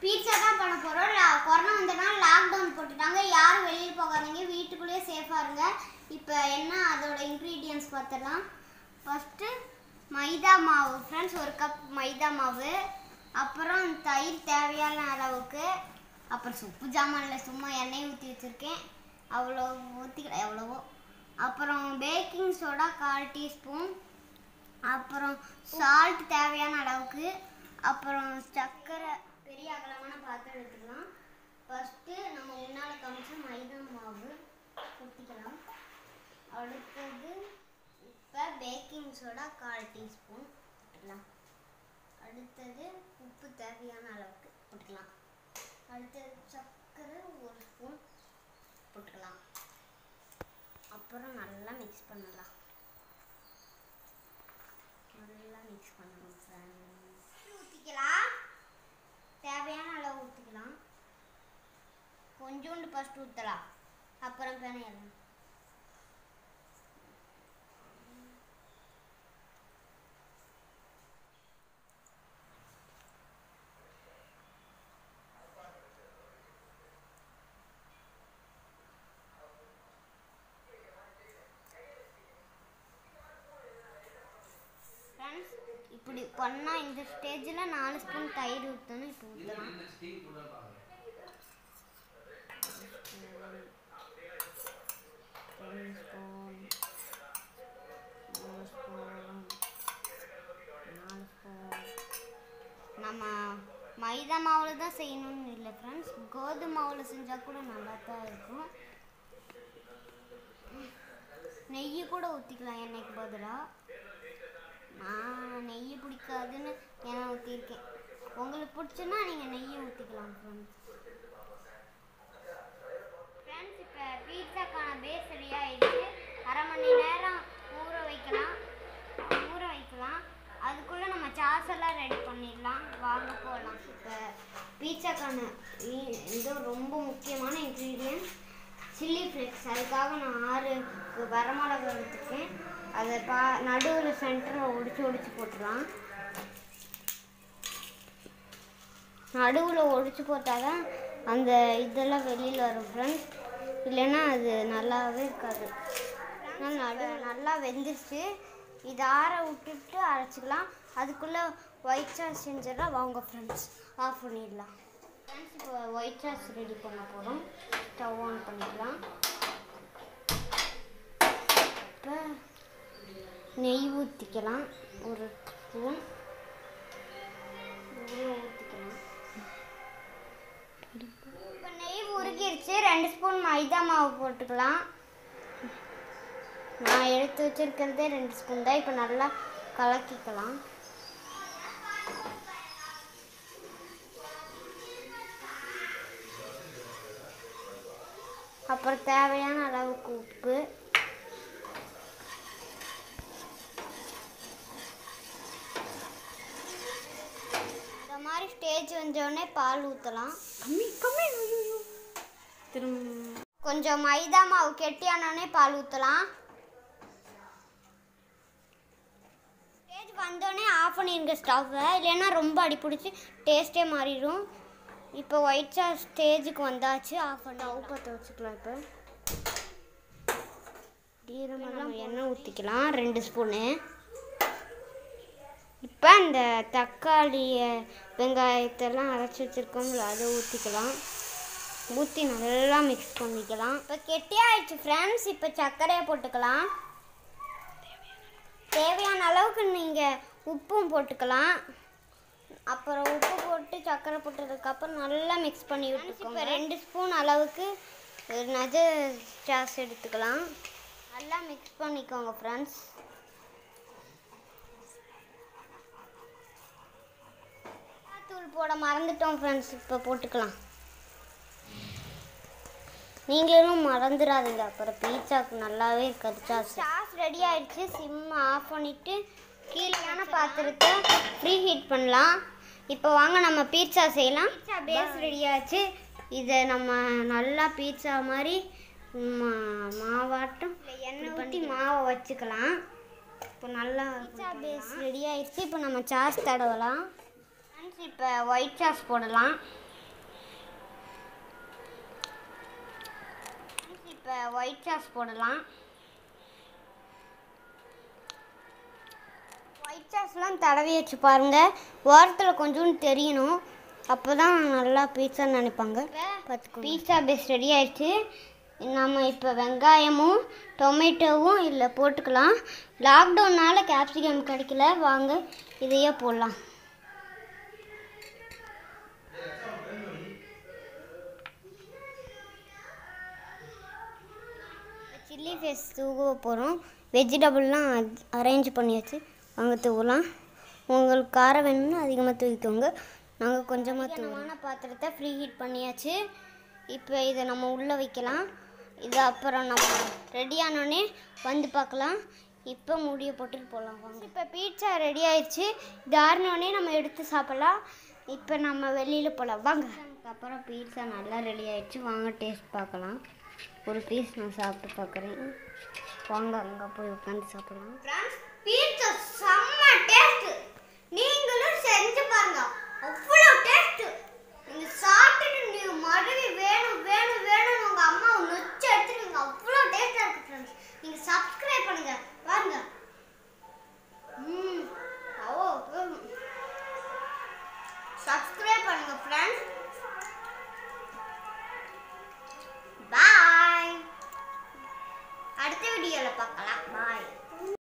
pizza தான் பண்ண போகிறோம் கொரோனா வந்தனால லாக்டவுன் போட்டுட்டாங்க யாரும் வெளியில் போகாதீங்க வீட்டுக்குள்ளேயே சேஃபாக இருங்க இப்போ என்ன அதோட இன்க்ரீடியன்ஸ் பார்த்துடலாம் ஃபஸ்ட்டு மைதா மாவு ஃப்ரெண்ட்ஸ் ஒரு கப் மைதா மாவு அப்புறம் தயிர் தேவையான அளவுக்கு அப்புறம் உப்பு ஜாமானில் சும்மா எண்ணெய் ஊற்றி வச்சுருக்கேன் அவ்வளோ ஊற்றிக்கலாம் எவ்வளவோ அப்புறம் பேக்கிங் சோடா கால் டீஸ்பூன் அப்புறம் சால்ட் தேவையான அளவுக்கு அப்புறம் சர்க்கரை பெரிய அகலமான பாத்திரம் எடுத்துக்கலாம் ஃபஸ்ட்டு நம்ம முன்னால் காமிச்ச மைதா மாவு ஊற்றிக்கலாம் அடுத்தது இப்போ பேக்கிங் சோடா கால் டீஸ்பூன் போட்டுக்கலாம் அடுத்தது உப்பு தேவையான அளவுக்கு போட்டுக்கலாம் அடுத்தது சர்க்கரை ஒரு ஸ்பூன் போட்டுக்கலாம் அப்புறம் நல்லா மிக்ஸ் பண்ணலாம் நல்லா மிக்ஸ் பண்ணணும் ஃப்ரெண்ட்ஸ் ஊற்றிக்கலாம் தேவையான அளவு ஊற்றிக்கலாம் கொஞ்சோண்டு ஃபஸ்ட் ஊற்றலாம் அப்புறம் பிணையலாம் ஃப்ரெண்ட்ஸ் இப்படி பண்ணால் இந்த ஸ்டேஜில் நாலு ஸ்பூன் தயிர் ஊற்றணும் இப்போ ஊற்றலாம் ரெண்டு ஸ்பூன் மூணு ஸ்பூன் நாலு ஸ்பூன் நம்ம மைதா மாவில் தான் செய்யணும்னு இல்லை ஃப்ரெண்ட்ஸ் கோதுமை மாவில் செஞ்சால் கூட நல்லா தான் இருக்கும் நெய் கூட ஊற்றிக்கலாம் எண்ணெய்க்கு பதிலாக நான் நெய் பிடிக்காதுன்னு எண்ணெய் ஊற்றிருக்கேன் உங்களுக்கு பிடிச்சுன்னா நீங்கள் நெய்யை ஊற்றிக்கலாம் ஃப்ரெண்ட்ஸ் ஃப்ரெண்ட்ஸ் இப்போ பீட்சாக்கான பேஸ் ரெடி ஆயிடுச்சு அரை மணி நேரம் ஊற வைக்கலாம் ஊற வைக்கலாம் அதுக்குள்ளே நம்ம சாஸ் எல்லாம் ரெடி பண்ணிடலாம் வாங்க போகலாம் இப்போ பீட்சாக்கான இ- இது ரொம்ப முக்கியமான இன்க்ரீடியன்ட் சில்லி ஃப்ளேக்ஸ் அதுக்காக நான் ஆறு வரமிளகா எடுத்துருக்கேன் அதை பா நடுவில் சென்டரில் ஒடிச்சு ஒடிச்சு போட்டுடலாம் நடுவில் ஒடிச்சு போட்டால் தான் அந்த இதெல்லாம் வெளியில் வரும் ஃப்ரெண்ட்ஸ் இல்லைன்னா அது நல்லாவே இருக்காது அதனால நடு நல்லா வெந்துருச்சு இதை ஆற விட்டுட்டு அரைச்சிக்கலாம் அதுக்குள்ளே ஒயிட் சாஸ் செஞ்சிடலாம் வாங்க ஃப்ரெண்ட்ஸ் ஆஃப் பண்ணிடலாம் ஃப்ரெண்ட்ஸ் இப்போ ஒயிட் சாஸ் ரெடி பண்ண போகிறோம் ஸ்டவ் ஆன் பண்ணிக்கலாம் இப்போ நெய் ஊற்றிக்கலாம் ஒரு ஸ்பூன் இவ்வளோ ஊற்றிக்கலாம் இப்போ நெய் உருகிருச்சு ரெண்டு ஸ்பூன் மைதா மாவு போட்டுக்கலாம் நான் எடுத்து வச்சிருக்கிறதே ரெண்டு ஸ்பூன் தான் இப்போ நல்லா கலக்கிக்கலாம் அப்புறம் தேவையான அளவுக்கு உப்பு இந்த மாதிரி ஸ்டேஜ் வந்தோடனே பால் ஊற்றலாம் கம்மி கம்மி ஐயோ திரும்ப கொஞ்சம் மைதா மாவு கெட்டியானோடனே பால் ஊற்றலாம் ஸ்டேஜ் வந்தோடனே ஆஃப் பண்ணிருங்க ஸ்டவ்வை இல்லைன்னா ரொம்ப அடிப்பிடிச்சி டேஸ்ட்டே மாறிடும் இப்போ ஒயிட் சாஸ் ஸ்டேஜுக்கு வந்தாச்சு ஆஃப் பண்ணி ஸ்டவ் பற்ற வச்சுக்கலாம் இப்போ ஈரமெல்லாம் எண்ணெய் ஊற்றிக்கலாம் ரெண்டு ஸ்பூனு இப்போ அந்த தக்காளியை வெங்காயத்தெல்லாம் அரைச்சி வச்சுருக்கோம்ல அதை ஊற்றிக்கலாம் ஊற்றி நல்லா மிக்ஸ் பண்ணிக்கலாம் இப்போ கெட்டியாயிடுச்சு ஃப்ரெண்ட்ஸ் இப்போ சர்க்கரையை போட்டுக்கலாம் தேவையான அளவுக்கு நீங்கள் உப்பும் போட்டுக்கலாம் அப்புறம் உப்பு போட்டு சர்க்கரை போட்டதுக்கப்புறம் நல்லா மிக்ஸ் பண்ணி விட்டுக்கோங்க ரெண்டு ஸ்பூன் அளவுக்கு நஜ சாஸ் எடுத்துக்கலாம் நல்லா மிக்ஸ் பண்ணிக்கோங்க ஃப்ரெண்ட்ஸ் தூள் போட மறந்துட்டோம் ஃப்ரெண்ட்ஸ் இப்போ போட்டுக்கலாம் நீங்களும் மறந்துடாதீங்க அப்புறம் பீட்சாக்கு நல்லாவே இருக்காது சாஸ் சாஸ் ரெடி ஆயிடுச்சு சிம் ஆஃப் பண்ணிட்டு கீழேயான பாத்திரத்தை ப்ரீ ஹீட் பண்ணலாம் இப்போ வாங்க நம்ம பீட்சா செய்யலாம் பீட்சா பேஸ் ரெடி ஆச்சு இதை நம்ம நல்லா பீட்சா மாதிரி மா- மாவாட்டம் எண்ணெய் ஊற்றி மாவை வச்சுக்கலாம் இப்போ நல்லா பீட்சா பேஸ் ரெடி ஆயிடுச்சு இப்போ நம்ம சாஸ் தடவலாம் ஃப்ரெண்ட்ஸ் இப்போ ஒயிட் சாஸ் போடலாம் இப்போ ஒயிட் சாஸ் போடலாம் ஒயிட் சாஸ்லாம் தடவி வச்சு பாருங்க ஓரத்தில் கொஞ்சோண்டு தெரியணும் அப்போ தான் நல்லா பீட்சா நினைப்பாங்க பீட்சா பேஸ் ரெடி ஆயிடுச்சு நம்ம இப்போ வெங்காயமும் டொமேட்டோவும் இதில் போட்டுக்கலாம் லாக்டவுனால் கேப்சிகம் கிடைக்கல வாங்க இதையே போடலாம் சில்லி ஃபேஸ் தூவ போகிறோம் வெஜிடபிள்லாம் அரேஞ்ச் பண்ணியாச்சு வாங்க தூவலாம் உங்களுக்கு காரம் வேணும்னா அதிகமாக தூக்கிக்கோங்க நாங்கள் கொஞ்சமாக தூவான பாத்திரத்தை ஃப்ரீ ஹீட் பண்ணியாச்சு இப்போ இதை நம்ம உள்ளே வைக்கலாம் இது அப்புறம் நம்ம ரெடி ஆனோடனே வந்து பார்க்கலாம் இப்போ முடிய போட்டுட்டு போகலாம் வாங்க இப்போ பீட்சா ரெடி ஆயிடுச்சு இது ஆறினோடனே நம்ம எடுத்து சாப்பிடலாம் இப்போ நம்ம வெளியில் போகலாம் வாங்க அப்புறம் பீட்சா நல்லா ரெடி ஆயிடுச்சு வாங்க டேஸ்ட் பார்க்கலாம் ஒரு பீஸ் நான் சாப்பிட்டு பார்க்குறேன் வாங்க அங்கே போய் உட்காந்து சாப்பிடலாம் பீட்சா செம்ம டேஸ்ட் நீங்களும் செஞ்சு பாருங்க அவ்வளோ டேஸ்ட் நீங்க சாப்பிட்டுட்டு நீங்க மறுபடியும் வேணும் வேணும் வேணும் உங்க அம்மா நொச்சு எடுத்துருவீங்க அவ்வளோ டேஸ்டா இருக்கு ஃப்ரெண்ட்ஸ் நீங்க சப்ஸ்கிரைப் பண்ணுங்க பாருங்க ம் ஓ சப்ஸ்கிரைப் பண்ணுங்க ஃப்ரெண்ட்ஸ் பாய் அடுத்த வீடியோவில் பார்க்கலாம்